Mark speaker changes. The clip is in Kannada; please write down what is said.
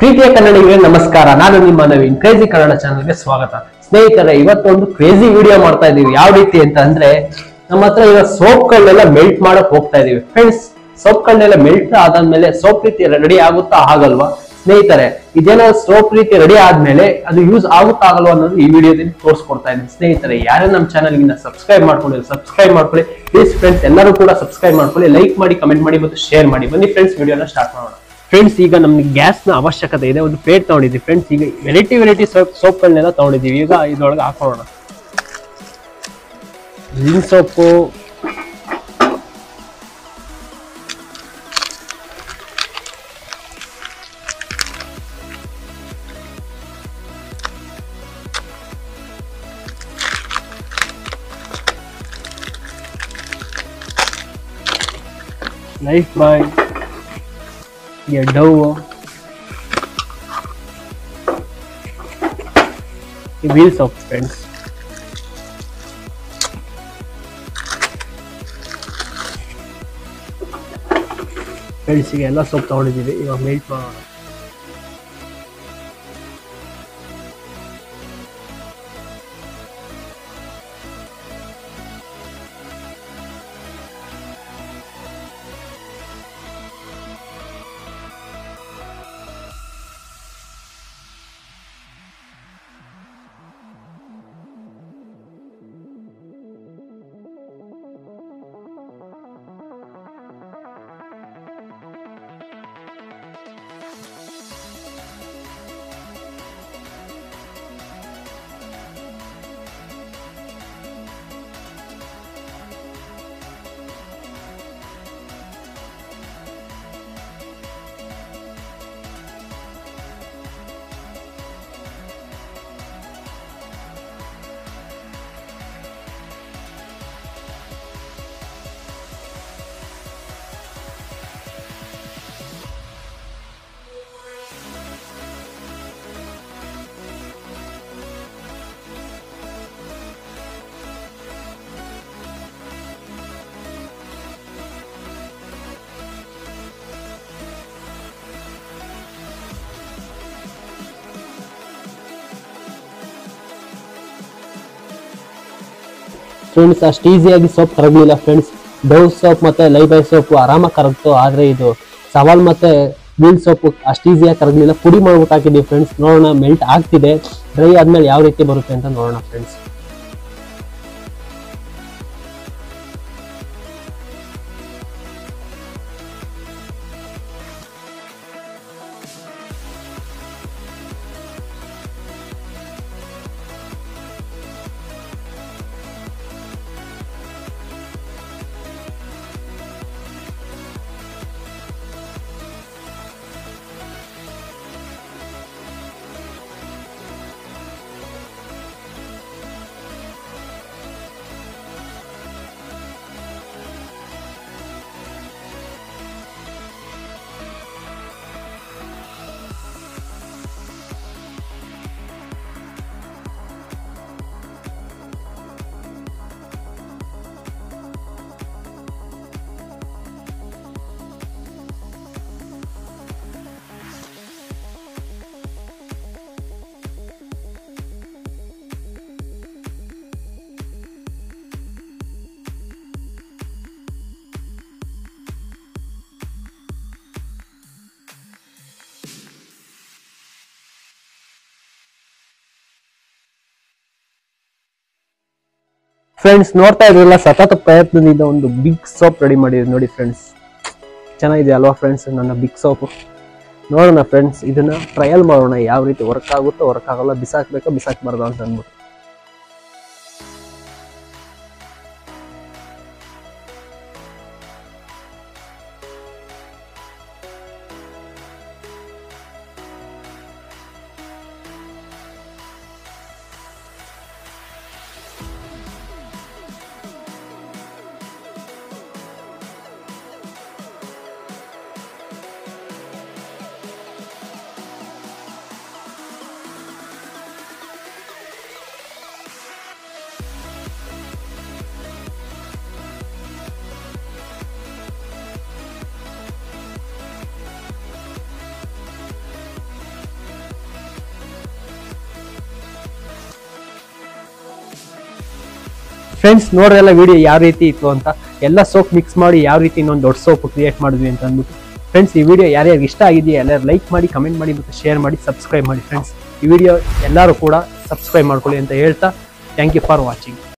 Speaker 1: ಪ್ರೀತಿಯ ಕನ್ನಡಿಗರಿಗೆ ನಮಸ್ಕಾರ ನಾನು ನಿಮ್ಮ ನವೀನ್ ಕ್ರೇಜಿ ಕನ್ನಡ ಚಾನಲ್ಗೆ ಸ್ವಾಗತ ಸ್ನೇಹಿತರೆ ಇವತ್ತೊಂದು ಕ್ರೇಜಿ ವಿಡಿಯೋ ಮಾಡ್ತಾ ಇದೀವಿ ಯಾವ ರೀತಿ ಅಂತ ಅಂದ್ರೆ ನಮ್ಮ ಹತ್ರ ಇವಾಗ ಸೋಪ್ಗಳನ್ನೆಲ್ಲ ಮೆಲ್ಟ್ ಮಾಡಕ್ ಹೋಗ್ತಾ ಇದೀವಿ ಫ್ರೆಂಡ್ಸ್ ಸೋಪ್ಗಳನ್ನೆಲ್ಲ ಮೆಲ್ಟ್ ಆದಾದ್ಮೇಲೆ ಸೋಪ್ ರೀತಿ ರೆಡಿ ಆಗುತ್ತಾ ಆಗಲ್ವಾ ಸ್ನೇಹಿತರೆ ಇದೇನೋ ಸೋಪ್ ರೀತಿ ರೆಡಿ ಆದ್ಮೇಲೆ ಅದು ಯೂಸ್ ಆಗುತ್ತಾ ಆಗಲ್ವಾ ಅನ್ನೋದು ಈ ವಿಡಿಯೋದಲ್ಲಿ ತೋರಿಸ್ಕೊಡ್ತಾ ಇದ್ದೀನಿ ಸ್ನೇಹಿತರೆ ಯಾರೇ ನಮ್ಮ ಚಾನಲ್ ಗಿನ್ನ ಸಬ್ಸ್ಕ್ರೈಬ್ ಮಾಡ್ಕೊಂಡಿಲ್ಲ ಸಬ್ಸ್ಕ್ರೈಬ್ ಮಾಡ್ಕೊಳ್ಳಿ ಪ್ಲೀಸ್ ಫ್ರೆಂಡ್ಸ್ ಎಲ್ಲರೂ ಕೂಡ ಸಬ್ಸ್ಕ್ರೈಬ್ ಮಾಡ್ಕೊಳ್ಳಿ ಲೈಕ್ ಮಾಡಿ ಕಮೆಂಟ್ ಮಾಡಿ ಮತ್ತು ಶೇರ್ ಮಾಡಿ ಬನ್ನಿ ಫ್ರೆಂಡ್ಸ್ ವಿಡಿಯೋನ ಸ್ಟಾರ್ಟ್ ಮಾಡೋಣ ಫ್ರೆಂಡ್ಸ್ ಈಗ ನಮ್ಗೆ ಗ್ಯಾಸ್ ನ ಅವಶ್ಯಕತೆ ಇದೆ ಒಂದು ಪ್ಲೇಟ್ ತಗೊಂಡಿದ್ವಿ ಫ್ರೆಂಡ್ಸ್ ಈಗ ವೆರೈಟಿ ವೆರೈಟಿ ಸೋಪ್ ಸೋಪ್ಗಳನ್ನೆಲ್ಲ ತಗೊಂಡಿದೀವಿ ಈಗ ಇದ್ರೊಳಗೆ ಹಾಕೋಣ ರಿನ್ ಸೋಪು ಲೈಫ್ ಬಾಯ್ ಈಗ Dove Wheel soap friends friends ಈಗ ಎಲ್ಲ ಸೋಪ್ ತಗೊಂಡಿದ್ದೀವಿ ಇವಾಗ ಮೆಲ್ಟ್ ಮಾಡೋಣ ಫ್ರೆಂಡ್ಸ್ ಅಷ್ಟು ಈಸಿಯಾಗಿ ಸೋಪ್ ಕರಗಲಿಲ್ಲ ಫ್ರೆಂಡ್ಸ್ ಡವ್ ಸೋಪ್ ಮತ್ತೆ ಲೈಬೈ ಸೋಪ್ ಆರಾಮಾಗಿ ಕರಗ್ತು ಆದ್ರೆ ಇದು ಸವಾಲ್ ಮತ್ತೆ ವೀಲ್ ಸೋಪ್ ಅಷ್ಟು ಈಸಿಯಾಗಿ ಕರಗಲಿಲ್ಲ ಪುಡಿ ಮಾಡ್ಬಿಟ್ಟು ಹಾಕಿದ್ದೀವಿ ಫ್ರೆಂಡ್ಸ್ ನೋಡೋಣ ಮೆಲ್ಟ್ ಆಗ್ತಿದೆ ಡ್ರೈ ಆದ್ಮೇಲೆ ಯಾವ ರೀತಿ ಬರುತ್ತೆ ಅಂತ ನೋಡೋಣ ಫ್ರೆಂಡ್ಸ್ ಫ್ರೆಂಡ್ಸ್ ನೋಡ್ತಾ ಇದ್ರಲ್ಲ ಸತತ ಪ್ರಯತ್ನದಿಂದ ಒಂದು ಬಿಗ್ ಸೋಪ್ ರೆಡಿ ಮಾಡಿದ್ರು ನೋಡಿ ಫ್ರೆಂಡ್ಸ್ ಚೆನ್ನಾಗಿದೆ ಅಲ್ವಾ ಫ್ರೆಂಡ್ಸ್ ನನ್ನ ಬಿಗ್ ಸೋಪ್ ನೋಡೋಣ ಫ್ರೆಂಡ್ಸ್ ಇದನ್ನ ಟ್ರಯಲ್ ಮಾಡೋಣ ಯಾವ ರೀತಿ ವರ್ಕ್ ಆಗುತ್ತೋ ವರ್ಕ್ ಆಗಲ್ಲ ಬಿಸಾಕ್ಬೇಕೋ ಬಿಸಾಕ್ಬಾರ್ದು ಅಂತ ಅಂದ್ಬಿಟ್ಟು ಫ್ರೆಂಡ್ಸ್ ನೋಡ್ರೆಲ್ಲ ವಿಡಿಯೋ ಯಾವ ರೀತಿ ಇತ್ತು ಅಂತ ಎಲ್ಲ ಸೋಪ್ ಮಿಕ್ಸ್ ಮಾಡಿ ಯಾವ ರೀತಿ ಇನ್ನೊಂದು ದೊಡ್ಡ ಸೋಪ್ ಕ್ರಿಯೇಟ್ ಮಾಡಿದ್ವಿ ಅಂತ ಅಂದ್ಬಿಟ್ಟು ಫ್ರೆಂಡ್ಸ್ ಈ ವಿಡಿಯೋ ಯಾರ್ಯಾರು ಇಷ್ಟ ಆಗಿದೆಯಾ ಎಲ್ಲರೂ ಲೈಕ್ ಮಾಡಿ ಕಮೆಂಟ್ ಮಾಡಿ ಮತ್ತು ಶೇರ್ ಮಾಡಿ ಸಬ್ಸ್ಕ್ರೈಬ್ ಮಾಡಿ ಫ್ರೆಂಡ್ಸ್ ಈ ವಿಡಿಯೋ ಎಲ್ಲರೂ ಕೂಡ ಸಬ್ಸ್ಕ್ರೈಬ್ ಮಾಡ್ಕೊಳ್ಳಿ ಅಂತ ಹೇಳ್ತಾ ಥ್ಯಾಂಕ್ ಯು ಫಾರ್ ವಾಚಿಂಗ್